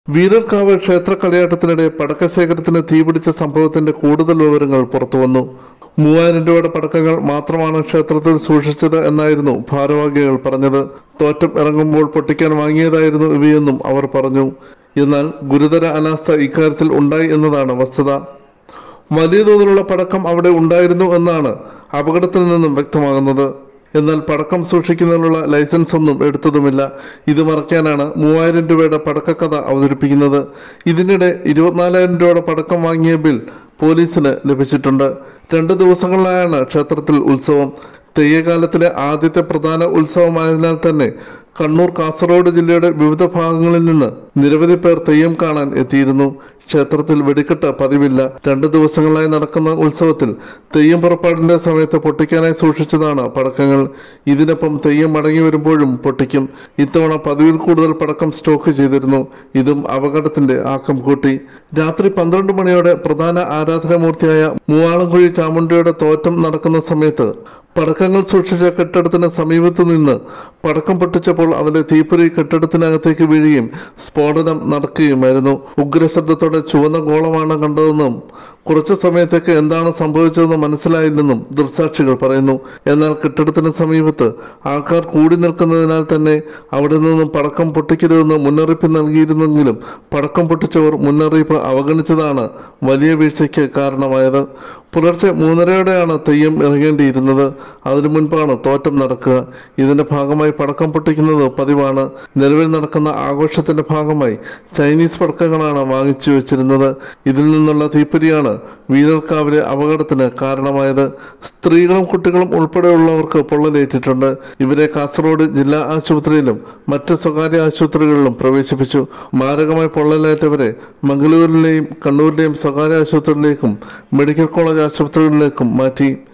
വീരർക്കാവ് ക്ഷേത്ര കളിയാട്ടത്തിനിടെ പടക്കശേഖരത്തിന് തീപിടിച്ച സംഭവത്തിന്റെ കൂടുതൽ വിവരങ്ങൾ പുറത്തുവന്നു മൂവായിരം രൂപയുടെ പടക്കങ്ങൾ മാത്രമാണ് ക്ഷേത്രത്തിൽ സൂക്ഷിച്ചത് എന്നായിരുന്നു ഭാരവാഹികൾ പറഞ്ഞത് തോറ്റം ഇറങ്ങുമ്പോൾ പൊട്ടിക്കാൻ വാങ്ങിയതായിരുന്നു ഇവയെന്നും അവർ പറഞ്ഞു എന്നാൽ ഗുരുതര അനാസ്ഥ ഇക്കാര്യത്തിൽ ഉണ്ടായി എന്നതാണ് വസ്തുത വലിയ തോതിലുള്ള പടക്കം അവിടെ ഉണ്ടായിരുന്നു എന്നാണ് അപകടത്തിൽ നിന്നും വ്യക്തമാകുന്നത് എന്നാൽ പടക്കം സൂക്ഷിക്കുന്നതിനുള്ള ലൈസൻസ് ഒന്നും എടുത്തതുമില്ല ഇത് മറയ്ക്കാനാണ് മൂവായിരം രൂപയുടെ പടക്കക്കഥ അവതരിപ്പിക്കുന്നത് ഇതിനിടെ ഇരുപത്തിനാലായിരം രൂപയുടെ പടക്കം വാങ്ങിയ ബിൽ പോലീസിന് ലഭിച്ചിട്ടുണ്ട് രണ്ട് ദിവസങ്ങളിലായാണ് ക്ഷേത്രത്തിൽ ഉത്സവം തെയ്യകാലത്തിലെ ആദ്യത്തെ പ്രധാന ഉത്സവമായതിനാൽ തന്നെ കണ്ണൂർ കാസർഗോഡ് ജില്ലയുടെ വിവിധ ഭാഗങ്ങളിൽ നിന്ന് നിരവധി പേർ തെയ്യം കാണാൻ എത്തിയിരുന്നു ക്ഷേത്രത്തിൽ വെടിക്കെട്ട് പതിവില്ല രണ്ട് ദിവസങ്ങളായി നടക്കുന്ന ഉത്സവത്തിൽ തെയ്യം പുറപ്പാടിന്റെ സമയത്ത് പൊട്ടിക്കാനായി സൂക്ഷിച്ചതാണ് പടക്കങ്ങൾ ഇതിനൊപ്പം തെയ്യം മടങ്ങി വരുമ്പോഴും പൊട്ടിക്കും ഇത്തവണ പതിവിൽ കൂടുതൽ പടക്കം സ്റ്റോക്ക് ചെയ്തിരുന്നു ഇതും അപകടത്തിന്റെ ആക്കം കൂട്ടി രാത്രി പന്ത്രണ്ട് മണിയോടെ പ്രധാന ആരാധനാമൂർത്തിയായ മൂവാളംകുഴി ചാമുണ്ടിയുടെ തോറ്റം നടക്കുന്ന സമയത്ത് പടക്കങ്ങൾ സൂക്ഷിച്ച കെട്ടിടത്തിന് സമീപത്ത് നിന്ന് പടക്കം പൊട്ടിച്ചപ്പോൾ അതിലെ തീപ്പൊരി കെട്ടിടത്തിനകത്തേക്ക് വീഴുകയും സ്ഫോടനം നടക്കുകയുമായിരുന്നു ഉഗ്രശബ്ദത്തോടെ ചുവന്ന ഗോളമാണ് കണ്ടതെന്നും കുറച്ചു സമയത്തേക്ക് എന്താണ് സംഭവിച്ചതെന്ന് മനസ്സിലായില്ലെന്നും ദൃക്സാക്ഷികൾ പറയുന്നു എന്നാൽ കെട്ടിടത്തിന് സമീപത്ത് ആൾക്കാർ കൂടി നിൽക്കുന്നതിനാൽ തന്നെ അവിടെ നിന്നും പടക്കം പൊട്ടിക്കരുതെന്ന് മുന്നറിയിപ്പ് നൽകിയിരുന്നെങ്കിലും പടക്കം പൊട്ടിച്ചവർ മുന്നറിയിപ്പ് അവഗണിച്ചതാണ് വലിയ വീഴ്ചയ്ക്ക് കാരണമായത് പുലർച്ചെ മൂന്നരയോടെയാണ് തെയ്യം ഇറങ്ങേണ്ടിയിരുന്നത് അതിനു മുൻപാണ് തോറ്റം നടക്കുക ഇതിന്റെ ഭാഗമായി പടക്കം പൊട്ടിക്കുന്നത് പതിവാണ് നിലവിൽ നടക്കുന്ന ആഘോഷത്തിന്റെ ഭാഗമായി ചൈനീസ് പടക്കങ്ങളാണ് വാങ്ങിച്ചു വെച്ചിരുന്നത് ഇതിൽ നിന്നുള്ള തീപ്പൊരിയാണ് വീരർക്കാവിലെ അപകടത്തിന് കാരണമായത് സ്ത്രീകളും കുട്ടികളും ഉൾപ്പെടെയുള്ളവർക്ക് പൊള്ളലേറ്റിട്ടുണ്ട് ഇവരെ കാസർഗോഡ് ജില്ലാ ആശുപത്രിയിലും മറ്റ് സ്വകാര്യ ആശുപത്രികളിലും പ്രവേശിപ്പിച്ചു മാരകമായി പൊള്ളലേറ്റവരെ മംഗളൂരിലെയും കണ്ണൂരിലെയും സ്വകാര്യ ആശുപത്രികളിലേക്കും മെഡിക്കൽ കോളേജ് ആശുപത്രികളിലേക്കും മാറ്റി